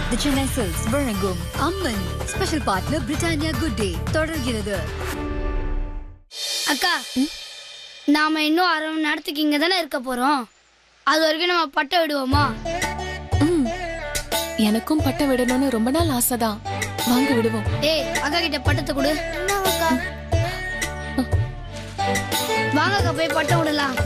தி Chennai silks வழங்கும் Amman special partner Britannia good day தொடர்கிறது அக்கா நாம இன்னும் அரை மணி நேரத்துக்கு இங்க தானே இருக்க போறோம் அது வரைக்கும் நம்ம பட்டை விடுவோமா ம். எனக்கும் பட்டம் விடணும்னு ரொம்ப நாள் ஆசைதான் வாங்க விடுவோம் ஏய் அக்கா கிட்ட பட்டத்தை கொடு வாங்க அக்கா போய் பட்டம் விடலாம்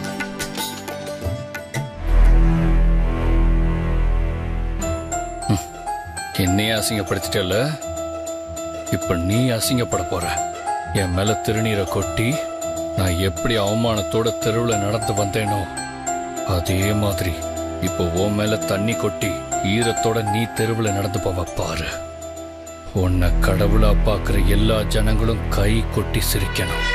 என்னையே அசிங்கப்படுத்திட்டல இப்ப நீ அசிங்கப்பட போற என் மேல திருநீரை கொட்டி நான் எப்படி அவமானத்தோட தெருவில் நடந்து வந்தேனோ அதே மாதிரி இப்போ உன் மேல தண்ணி கொட்டி ஈரத்தோட நீ தெருவில் நடந்து போவ பாரு உன்னை கடவுளா பார்க்குற எல்லா ஜனங்களும் கை கொட்டி சிரிக்கணும்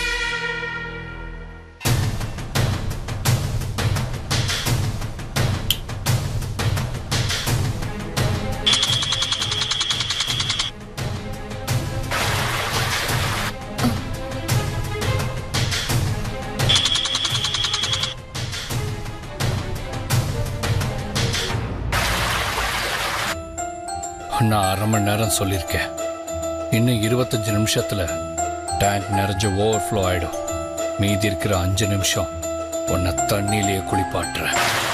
நான் அரை மணி நேரம் சொல்லியிருக்கேன் இன்னும் இருபத்தஞ்சு நிமிஷத்துல டேங்க் நிறைஞ்சு ஓவர்ஃப்ளோ ஆயிடும் மீதி இருக்கிற அஞ்சு நிமிஷம் உன்னை தண்ணியிலேயே குளிப்பாட்டுறேன்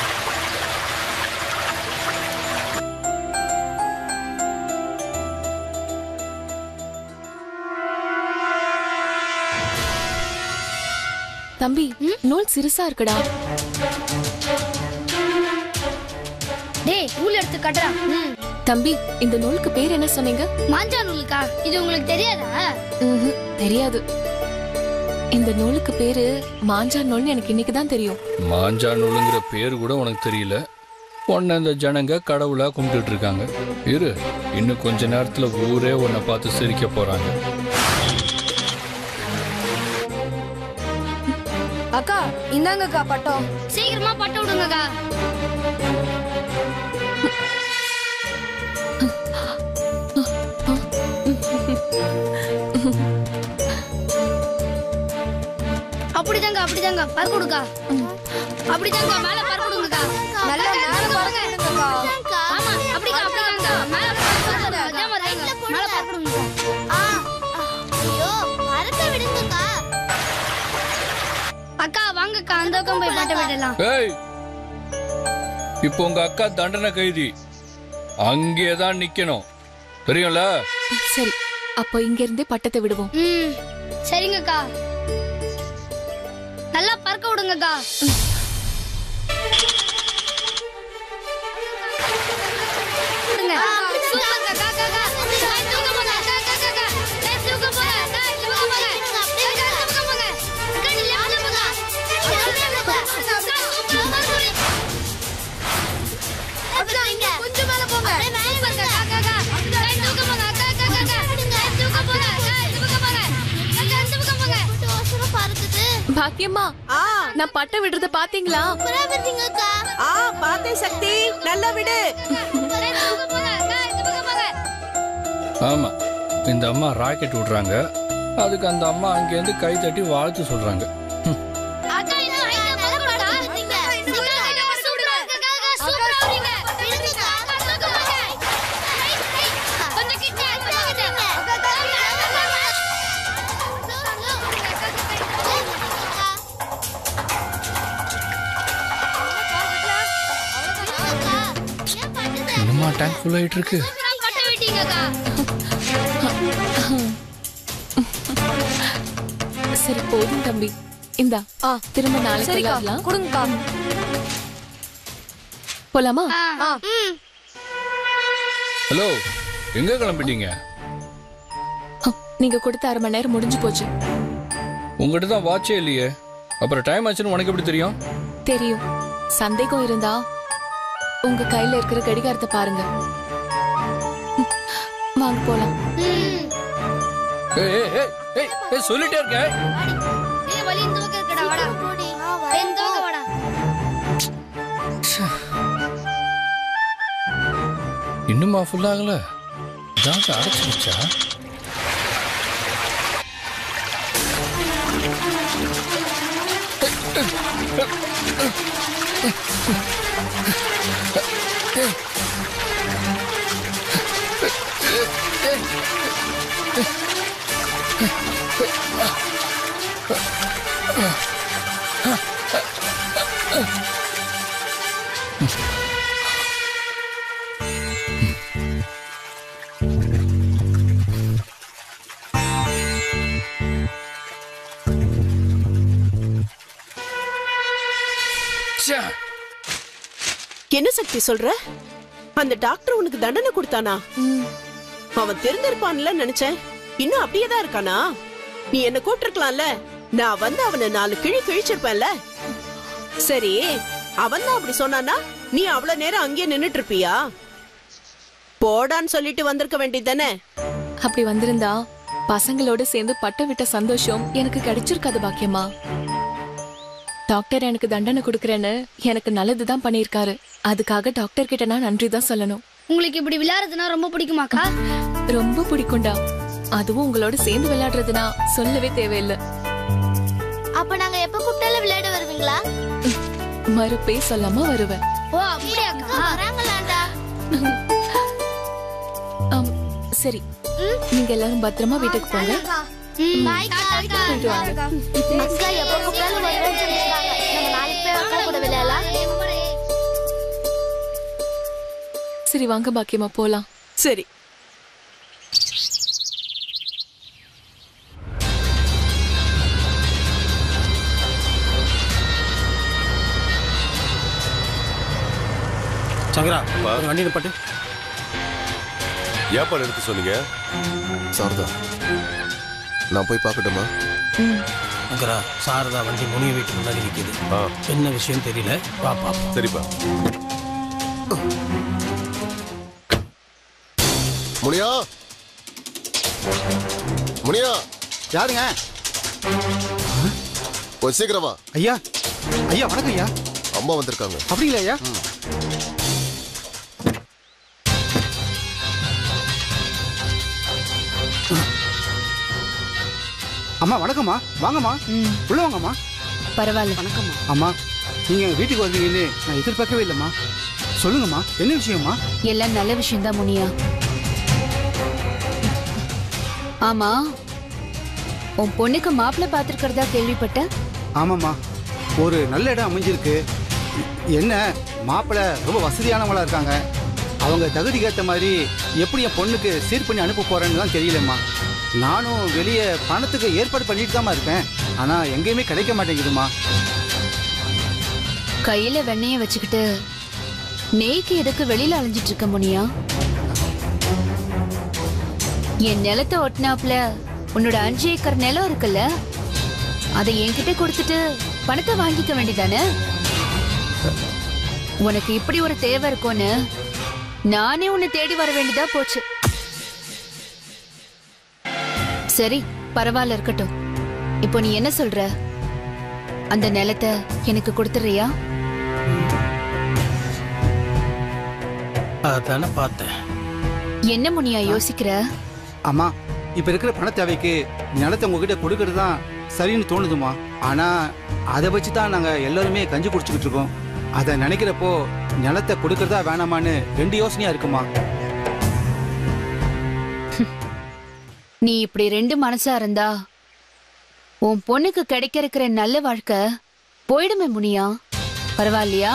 தம்பி நூல் சிறுசா இருக்குடா டேய் நூல் எடுத்து கட்டுறா ம். தம்பி இந்த நூலுக்கு பேர் என்ன சொன்னீங்க மாஞ்சா நூலுக்கா இது உங்களுக்கு தெரியாதா ம்ஹும், தெரியாது இந்த நூலுக்கு பேரு மாஞ்சா நூல்னு எனக்கு இன்னைக்கு தான் தெரியும் மாஞ்சா நூலுங்கிற பேர் கூட உனக்கு தெரியல உன்னை இந்த ஜனங்க கடவுளா கும்பிட்டுட்டு இருக்காங்க இரு இன்னும் கொஞ்ச நேரத்துல ஊரே உன்னை பார்த்து சிரிக்க போறாங்க அக்கா இந்தாங்கக்கா பட்டம் சீக்கிரமா பட்டம் விடுங்கக்கா அப்படிதாங்க அப்படிதாங்க பறக்க கொடுக்கா அப்படிதாங்க மேல பறக்க கொடுங்கக்கா நல்லா மேல பறக்க விடுங்கக்கா. ஆமா அப்படிக்கா அப்படிதாங்க மேல பறக்க கொடுங்க அதே மாதிரி தாங்க. மேல பறக்க கொடுங்கக்கா ஐயோ மறக்க விடுங்கக்கா அக்கா வாங்கக்கா அந்த பக்கம் போய் பட்டம் விடலாம் ஏய் இப்போ உங்க அக்கா தண்டனை கைதி அங்கே தான் நிக்கணும் தெரியும்ல சரி அப்போ இங்க இருந்தே பட்டத்தை விடுவோம் ம் சரிங்கக்கா நல்லா பறக்க விடுங்கக்கா விடுங்க. சூப்பர்க்கா, கா, கா, கா. டேய், தூக்க போங்க, கா, கா, கா, கா. டேய், தூக்க போங்க, டேய், தூக்க போங்க. டேய், டேய், தூக்க போங்க. அக்கா, நீ left ல போங்க. அக்கா, left ல போங்க. அக்கா, சூப்பரா பறக்குறீங்க. கொஞ்சம் மேல போங்க சூப்பர்க்கா, கா, கா, கா. டேய், தூக்க போங்க, அக்கா, அக்கா, அக்கா, அக்கா. டேய், தூக்க போங்க. டேய், தூக்க போங்க. அக்கா, தூக்க போங்க. ஓசரம் பறக்குது பாக்கியம்மா ஆ நான் பட்டம் விடுறத பாத்தீங்களா புறா வருதுங்கக்கா ஆ பார்த்தேன் சக்தி நல்லா விடு டேய், தூக்க போங்க. அக்கா, இந்த பக்கம் போங்க. ஆமா இந்த அம்மா ராக்கெட் விடுறாங்க அதுக்கு அந்த அம்மா அங்கேருந்து கை தட்டி வாழ்த்து சொல்றாங்க ம். அக்கா, இன்னும் height ஆ பறக்கணும்டா. விடுங்க. சூப்பரா இருக்கு, சூப்பரா இருக்கு, அக்கா, அக்கா, சூப்பரா வரீங்க. விடுங்கக்கா. அக்கா, தூக்க போங்க. Hi, hi. கொஞ்சம் கிட்ட, கொஞ்சம் கிட்ட. இன்னுமா டேங்க் ஃபுல் ஆயிட்டு இருக்கு சூப்பரா பட்ட விட்டீங்கக்கா. சரி போதும் தம்பி இந்தா ஆ திரும்ப நாளைக்கு சரிக்கா விளையாடலாம் கொடுங்கக்கா போலாமா ஆ, ம். ஹலோ எங்க கிளம்பிட்டீங்க ஆ, நீங்க கொடுத்த அரை மணி நேரம் முடிஞ்சு போச்சு உங்ககிட்ட தான் வாட்சே இல்லையே அப்புறம் டைம் ஆச்சுன்னு உனக்கு எப்படி தெரியும் தெரியும் சந்தேகம் இருந்தா உங்க கையில இருக்கிற கடிகாரத்தை பாருங்க ம், வாங்க போலாம் ம். ஏய் ஏய், ஏய் ஏய் ஏய் சொல்லிட்டே இருக்க ஏய், வலி இந்த பக்கம் இருக்குடா, வாடா. ஏய், இந்த பக்கம் வாடா. இன்னுமா ஃபுல் ஆகல இதாக அடைச்சிருச்சா இருக்கேன் என்ன சக்தி சொல்ற அந்த டாக்டர் உனக்கு தண்டனை கொடுத்தானா அவன் தெரிஞ்சிருப்பான்ல நினைச்சேன் இன்னும் அப்படியே தான் இருக்கானா நீ என்ன கூப்பிட்டிருக்கலாம்ல நான் வந்து அவனை நாலு கிழி கிழிச்சிருப்பேன்ல சரி அவன் தான் அப்படி சொன்னானா நீ அவ்வளவு நேரம் அங்கேயே நின்னுட்டு இருப்பியா போடான்னு சொல்லிட்டு வந்திருக்க வேண்டியதானே அப்படி வந்திருந்தா பசங்களோட சேர்ந்து பட்ட விட்ட சந்தோஷம் எனக்கு கிடைச்சிருக்காது பாக்கியமா டாக்டர் எனக்கு தண்டனை கொடுக்கறேன்னு எனக்கு நல்லதுதான் பண்ணியிருக்காரு அதுக்காக டாக்டர் கிட்ட நான் நன்றி தான் சொல்லணும் உங்களுக்கு இப்படி விளையாடுறதுனா ரொம்ப பிடிக்குமாக்கா ரொம்ப பிடிக்கும்டா அதுவும் உங்களோட சேர்ந்து விளையாடுறதுனா சொல்லவே தேவையில்லை அப்ப நாங்க எப்ப கூப்பிட்டாலும் விளையாட வருவீங்களா மறுப்பே சொல்லாம வருவேன் ஓ அப்படியாக்கா வராங்களாண்டா ஆம், சரி நீங்க எல்லாரும் பத்திரமா வீட்டுக்கு போங்க பாய்க்கா போயிட்டு வாங்க அக்கா எப்ப கூப்பிட்டாலும் வருவேன்னு சொல்லிருக்காங்க நம்ம நாளைக்கு போய் அக்கா கூட விளையாடலாம் சரி வாங்க பாக்கியமா போலாம் சரி சங்கரா ஒரு வண்டி நிப்பாட்டு ஏப்பா எடுத்து சொன்னீங்க சாரதா நான் போய் பார்க்கட்டுமா சங்கரா சாரதா வண்டி முனிய வீட்டு முன்னாடி நிக்குது ஆ என்ன விஷயம் தெரியல வா பாப்போம் சரிப்பா முனியா முனியா யாருங்க கொஞ்சம் சீக்கிரம் வா ஐயா ஐயா வணக்கம் ஐயா அம்மா வந்திருக்காங்க அப்படிங்களா ஐயா அம்மா வணக்கம்மா வாங்கம்மா உள்ள வாங்கம்மா பரவாயில்ல வணக்கம்மா அம்மா நீங்க எங்க வீட்டுக்கு வருவீங்கன்னு நான் எதிர்பார்க்கவே இல்லைம்மா சொல்லுங்கம்மா என்ன விஷயம்மா எல்லாம் நல்ல விஷயம்தான் முனியா ஆமா உன் பொண்ணுக்கு மாப்பிள்ளை பார்த்துருக்கிறதா கேள்விப்பட்டேன் ஆமாம்மா ஒரு நல்ல இடம் அமைஞ்சிருக்கு என்ன மாப்பிள்ளை ரொம்ப வசதியானவங்களா இருக்காங்க அவங்க தகுதிக்கு ஏற்ற மாதிரி எப்படி என் பொண்ணுக்கு சீர் பண்ணி அனுப்ப போறேன்னு தான் தெரியலம்மா நானும் வெளியே பணத்துக்கு ஏற்பாடு பண்ணிட்டு தாம்மா இருக்கேன் ஆனால் எங்கேயுமே கிடைக்க மாட்டேங்குதுமா கையில வெண்ணெய வச்சுக்கிட்டு நெய்க்கு எதுக்கு வெளியில அலைஞ்சிட்டு இருக்க முனியா என் நிலத்தை ஒட்டினாப்ல உன்னோட அஞ்சு ஏக்கர் நிலம் இருக்குல்ல அதை என்கிட்ட கொடுத்துட்டு பணத்தை வாங்கிக்க வேண்டியதானே உனக்கு இப்படி ஒரு தேவை இருக்கும்னு நானே உன்னை தேடி வர வேண்டியதா போச்சு சரி பரவாயில்ல இருக்கட்டும் இப்போ நீ என்ன சொல்ற அந்த நிலத்தை எனக்கு கொடுத்துறியா அதானே பார்த்தேன் என்ன முனியா யோசிக்கிற அம்மா இப்போ இருக்கிற பண தேவைக்கு நிலத்தை உங்ககிட்ட கொடுக்கறது தான் சரின்னு தோணுதுமா ஆனால் அதை வச்சு தான் நாங்கள் எல்லாருமே கஞ்சி குடிச்சுக்கிட்டு இருக்கோம் அதை நினைக்கிறப்போ நிலத்தை கொடுக்கறதா வேணாமான்னு ரெண்டு யோசனையா இருக்குமா நீ இப்படி ரெண்டு மனசா இருந்தா உன் பொண்ணுக்கு கிடைக்க இருக்கிற நல்ல வாழ்க்கை போயிடுமே முனியா பரவாயில்லையா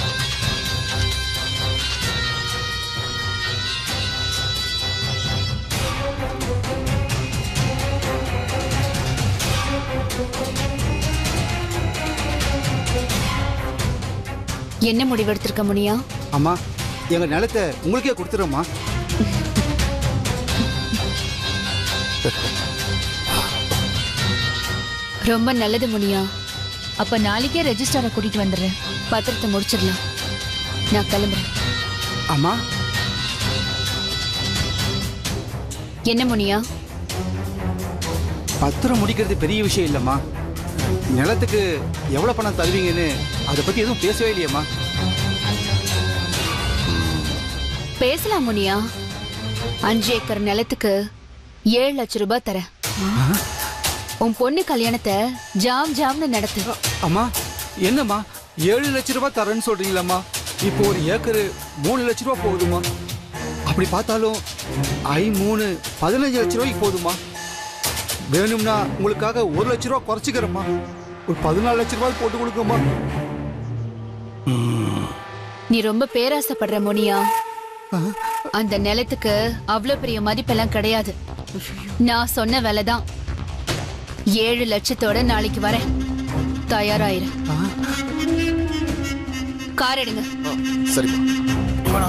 என்ன முடிவெடுத்திருக்க முனியா அம்மா எங்க நிலத்தை உங்களுக்கே கொடுத்துறோம்மா ரொம்ப நல்லது முனியா அப்ப நாளைக்கே ரெஜிஸ்டரை கூட்டிட்டு வந்துடுறேன் பத்திரத்தை முடிச்சிடலாம் நான் கிளம்புறேன் அம்மா என்ன முனியா பத்திரம் முடிக்கிறது பெரிய விஷயம் இல்லைம்மா நிலத்துக்கு எவ்வளோ பணம் தருவீங்கன்னு அதை பற்றி எதுவும் பேசவே இல்லையேம்மா பேசலாம் முனியா அஞ்சு ஏக்கர் நிலத்துக்கு ஏழு லட்சம் ரூபாய் தரேன் உன் பொண்ணு கல்யாணத்தை ஜாம் ஜாம்னு நடத்து அம்மா என்னம்மா ஏழு லட்ச ரூபாய் தரேன்னு சொல்றீங்களாம்மா இப்போ ஒரு ஏக்கரு மூணு லட்ச ரூபாய் போகுதுமா அப்படி பார்த்தாலும் ஐ மூணு பதினஞ்சு லட்ச ரூபாய்க்கு போகுதுமா வேணும்னா உங்களுக்காக ஒரு லட்ச ரூபாய் குறைச்சிக்கிறேம்மா ஒரு பதினாலு லட்ச ரூபாய் போட்டு கொடுக்கம்மா நீ ரொம்ப பேராசைப்படுற முனியா அந்த நிலத்துக்கு அவ்வளவு பெரிய மதிப்பெல்லாம் கிடையாது நான் சொன்ன விலை தான் ஏழு லட்சத்தோட நாளைக்கு வரேன் தயாராயிரு கார் எடுங்க ஆ, சரிம்மா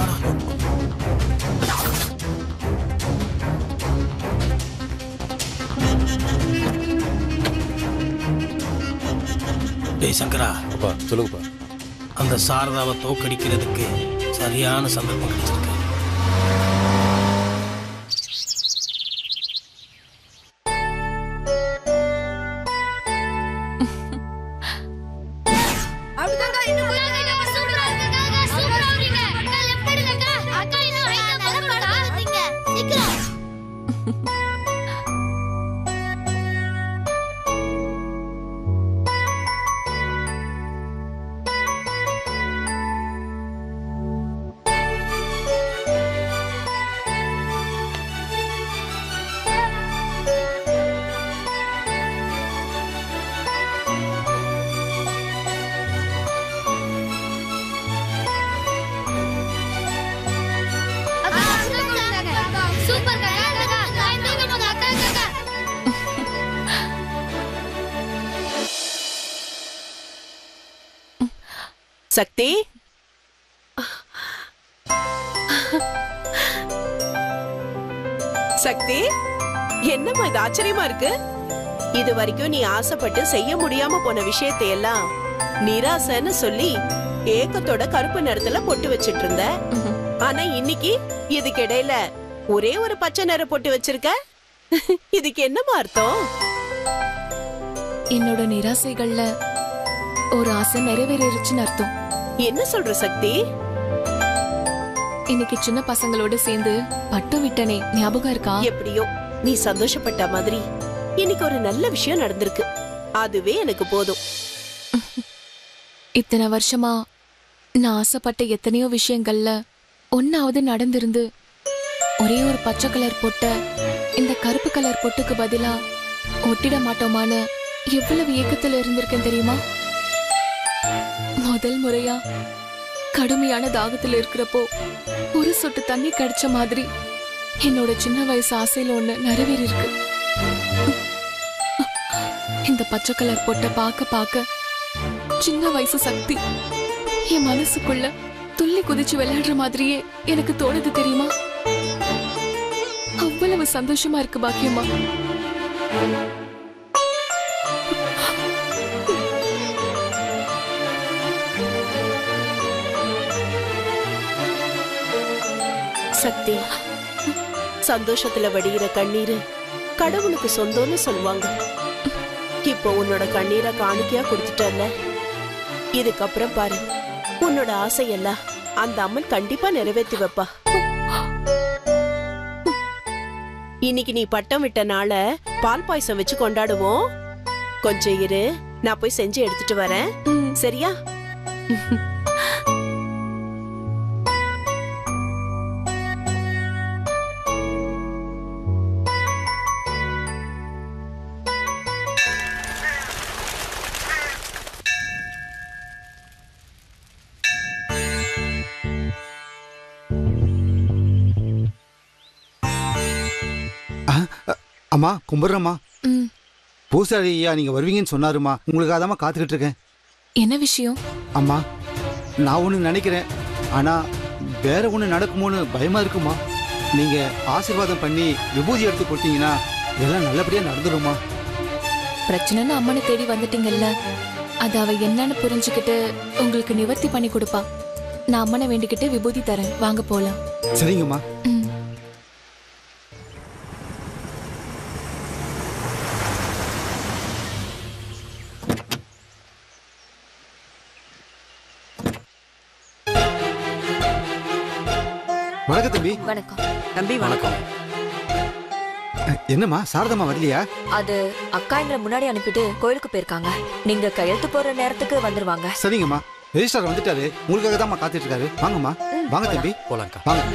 டேய் சங்கரா அப்பா சொல்லுங்கப்பா அந்த சாரதாவை தோக்கடிக்கிறதுக்கு சரியான சந்தர்ப்பம் கிடைச்சிருக்கு சூப்பரா இருக்கா சூப்பரா இருக்கீங்க அக்கா எப்படி இருக்கா அக்கா இன்னும் ஹைட்டா போகணும்டா சீக்கிரம் அக்கா சூப்பர் அக்கா அக்கா அக்கா தூக்க போங்க அக்கா அக்கா சக்தி சக்தி என்னம்மா இது ஆச்சரியமா இருக்கு இது வரைக்கும் நீ ஆசைப்பட்டு செய்ய முடியாம போன விஷயத்தை எல்லாம் நிராசைன்னு சொல்லி ஏக்கத்தோட கருப்பு நிறத்துல பொட்டு வச்சிட்டு இருந்த ஆனா இன்னைக்கு இதுக்கு இடையில ஒரே ஒரு பச்சை நிற பொட்டு வச்சிருக்க இதுக்கு என்னம்மா அர்த்தம் என்னோட நிராசைகள்ல ஒரு ஆசை நிறைவேறிடுச்சுன்னு அர்த்தம் என்ன சொல்ற சக்தி இன்னைக்கு சின்ன பசங்களோட சேர்ந்து பட்டம் விட்டனே ஞாபகம் இருக்கா எப்படியோ நீ சந்தோஷப்பட்ட மாதிரி இன்னைக்கு ஒரு நல்ல விஷயம் நடந்திருக்கு அதுவே எனக்கு போதும் இத்தனை வருஷமா நான் ஆசைப்பட்ட எத்தனையோ விஷயங்கள்ல ஒன்னாவது நடந்திருந்து ஒரே ஒரு பச்சை கலர் பொட்ட இந்த கருப்பு கலர் பொட்டுக்கு பதிலா ஒட்டிட மாட்டோமான்னு எவ்வளவு ஏக்கத்துல இருந்திருக்கேன் தெரியுமா முதல் முறையா கடுமையான தாகத்துல இருக்கிறப்போ ஒரு சொட்டு தண்ணி கிடைச்ச மாதிரி என்னோட சின்ன வயசு ஆசையில ஒண்ணு நிறைவேறி இருக்கு இந்த பச்சை கலர் பொட்டை பார்க்க பார்க்க சின்ன வயசு சக்தி என் மனசுக்குள்ள துள்ளி குதிச்சு விளையாடுற மாதிரியே எனக்கு தோணுது தெரியுமா அவ்வளவு சந்தோஷமா இருக்கு பாக்கியம்மா சக்தி சந்தோஷத்துல வடிகிற கண்ணீரு கடவுளுக்கு சொந்தம்னு சொல்லுவாங்க இப்போ உன்னோட கண்ணீரை காணிக்கையா கொடுத்துட்டல இதுக்கப்புறம் பாரு உன்னோட ஆசையெல்லாம் அந்த அம்மன் கண்டிப்பா நிறைவேத்தி வைப்பா இன்னைக்கு நீ பட்டம் விட்ட நாள பால் பாயசம் வச்சு கொண்டாடுவோம் கொஞ்சம் இரு நான் போய் செஞ்சு எடுத்துட்டு வரேன் சரியா அம்மா கும்பிட்றேம்மா ம், பூசாரி ஐயா நீங்க வருவீங்கன்னு சொன்னாருமா உங்களுக்காக தான் காத்துக்கிட்டு இருக்கேன் என்ன விஷயம் அம்மா நான் ஒன்று நினைக்கிறேன் ஆனா வேற ஒன்று நடக்குமோன்னு பயமா இருக்குமா நீங்க ஆசீர்வாதம் பண்ணி விபூதி எடுத்து கொடுத்தீங்கன்னா எல்லாம் நல்லபடியா நடந்துருமா பிரச்சனைன்னு அம்மனை தேடி வந்துட்டீங்கல்ல அது அவ என்னன்னு புரிஞ்சுக்கிட்டு உங்களுக்கு நிவர்த்தி பண்ணி கொடுப்பா நான் அம்மனை வேண்டிக்கிட்டு விபூதி தரேன் வாங்க போலாம் சரிங்கம்மா ம். வணக்கம் தம்பி வணக்கம் தம்பி வணக்கம் என்னம்மா சாரதம்மா வரலையா அது அக்கா எங்களை முன்னாடி அனுப்பிட்டு கோயிலுக்கு போயிருக்காங்க நீங்க கையெழுத்து போற நேரத்துக்கு வந்துருவாங்க சரிங்கம்மா ரெஜிஸ்டார் வந்துட்டாரு உங்களுக்காக தான் காத்துட்டு இருக்காரு வாங்கம்மா வாங்க தம்பி போலாங்க்கா வாங்க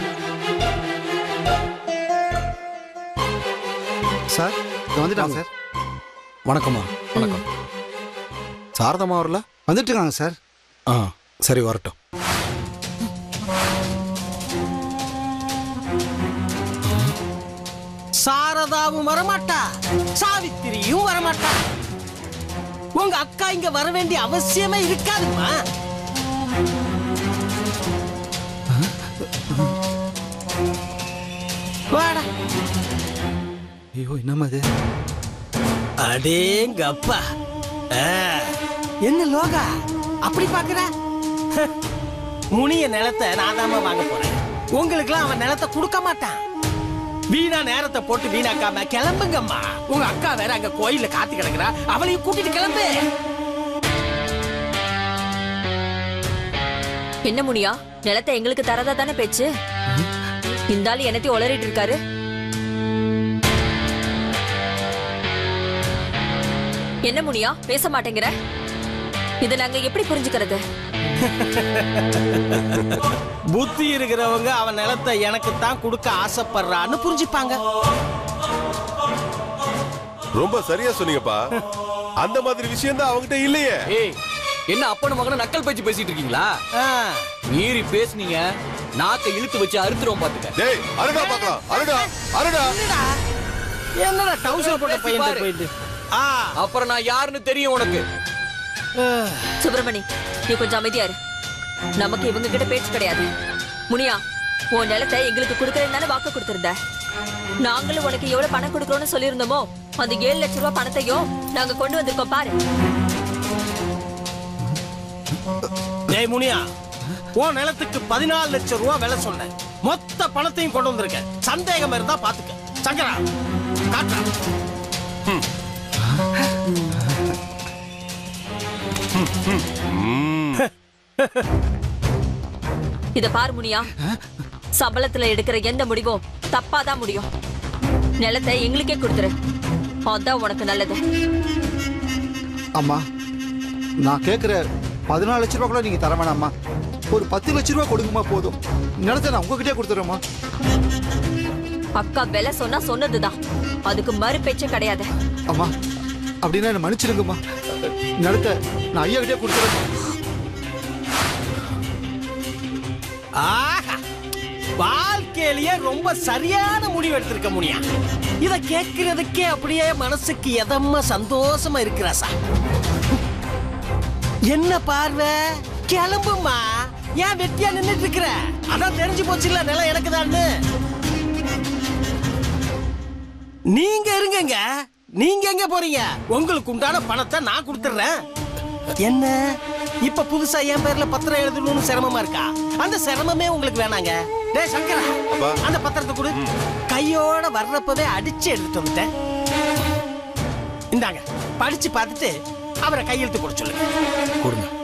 சார் இங்க வந்துட்டாங்க சார் வணக்கம்மா வணக்கம் சாரதம்மா வரல வந்துட்டு இருக்காங்க சார் ஆ சரி வரட்டும் சாரதாவும் வரமாட்டா சாவித்திரியும் வரமாட்டா உங்க அக்கா இங்க வர வேண்டிய அவசியமே இருக்காதுமா ஐயோ என்னம்மா இது அடேங்கப்பா ஆ, என்ன லோகா அப்படி பாக்குற முனிய நிலத்தை நான் தாம்மா வாங்க போறேன் உங்களுக்குலாம் அவன் நிலத்தை கொடுக்க மாட்டான் வீணா நேரத்தை போட்டு வீணாக்காம கிளம்புங்கம்மா உங்க அக்கா வேற அங்க கோயில்ல காத்து கிடக்குறா அவளையும் கூட்டிட்டு கிளம்பு என்ன முனியா நிலத்தை எங்களுக்கு தரதா தானே பேச்சு இந்த ஆளு என்னத்தையும் உளறிட்டு இருக்காரு என்ன முனியா பேச மாட்டேங்கிற இதை நாங்க எப்படி புரிஞ்சுக்கிறது புத்தி இருக்கிறவங்க அவன் நிலத்தை எனக்கு தான் கொடுக்க ஆசைப்படுறான்னு புரிஞ்சுப்பாங்க ரொம்ப சரியா சொன்னீங்கப்பா அந்த மாதிரி விஷயம் தான் அவங்ககிட்ட இல்லையே ஏய் என்ன அப்பனு மகன நக்கல் பேச்சு பேசிட்டு இருக்கீங்களா ஆ, மீறி பேசுனீங்க நாக்கை இழுத்து வச்சு அறுத்துருவோம் பாத்துக்க டேய் அருடா பாக்கலாம் அருடா அருடா என்னடா என்னடா டவுசர் போட்ட பையன் பாரு. போயிட்டு ஆ அப்புறம் நான் யாருன்னு தெரியும் உனக்கு சுப்பிரமணி நீ கொஞ்சம் அமைதியா இரு நமக்கு இவங்க கிட்ட பேச்சு கிடையாது முனியா உன் நிலத்தை எங்களுக்கு கொடுக்கறேன்னு தானே வாக்கு கொடுத்திருந்த நாங்களும் உனக்கு எவ்வளவு பணம் கொடுக்கறோம்னு சொல்லியிருந்தோமோ அந்த ஏழு லட்சம் ரூபாய் பணத்தையும் நாங்க கொண்டு வந்திருக்கோம் பாரு டேய் முனியா உன் நிலத்துக்கு பதினாலு லட்சம் ரூபாய் விலை சொன்னேன் மொத்த பணத்தையும் கொண்டு வந்திருக்கேன் சந்தேகம் இருந்தா பாத்துக்க சங்கரா காட்டுறா இத பாரு முனியா சம்பளத்துல எடுக்கிற எந்த முடிவும் தப்பாதான் முடியும் நிலத்தை எங்களுக்கே கொடுத்துரு அதான் உனக்கு நல்லது அம்மா நான் கேட்குற பதினாலு லட்ச ரூபா கூட நீங்க தர வேணாம்மா ஒரு பத்து லட்ச ரூபா கொடுங்கம்மா போதும் நிலத்தை நான் உங்ககிட்டயே கொடுத்துறேம்மா அக்கா விலை சொன்னா சொன்னதுதான் அதுக்கு மறு பேச்சே கிடையாது அம்மா அப்படின்னா என்ன மன்னிச்சிடுங்கம்மா நிலத்தை நான் ஐயா கிட்டே கொடுத்துறேன் ஆஹா வாழ்க்கையிலேயே ரொம்ப சரியான முடிவு எடுத்திருக்க முடியும் இத கேட்கறதுக்கே அப்படியே மனசுக்கு எதமா சந்தோஷமா இருக்கிறா சார் என்ன பார்வை கிளம்புமா ஏன் வெட்டியா நின்னுட்டு இருக்கிற அதான் தெரிஞ்சு போச்சுல்ல நிலம் எனக்கு நீங்க இருங்கங்க நீங்க எங்க போறீங்க உங்களுக்கு உண்டான பணத்தை நான் கொடுத்துடுறேன் என்ன இப்ப புதுசா என் பேர்ல பத்திரம் எழுதணும்னு சிரமமா இருக்கா அந்த சிரமமே உங்களுக்கு வேணாங்க டேய் சங்கரா அந்த பத்திரத்தை கொடு கையோட வர்றப்பவே அடிச்சு எடுத்துட்டு வந்துட்டேன் இந்தாங்க படிச்சு பார்த்துட்டு அவரை கையெழுத்து போட சொல்லுங்க கொடுங்க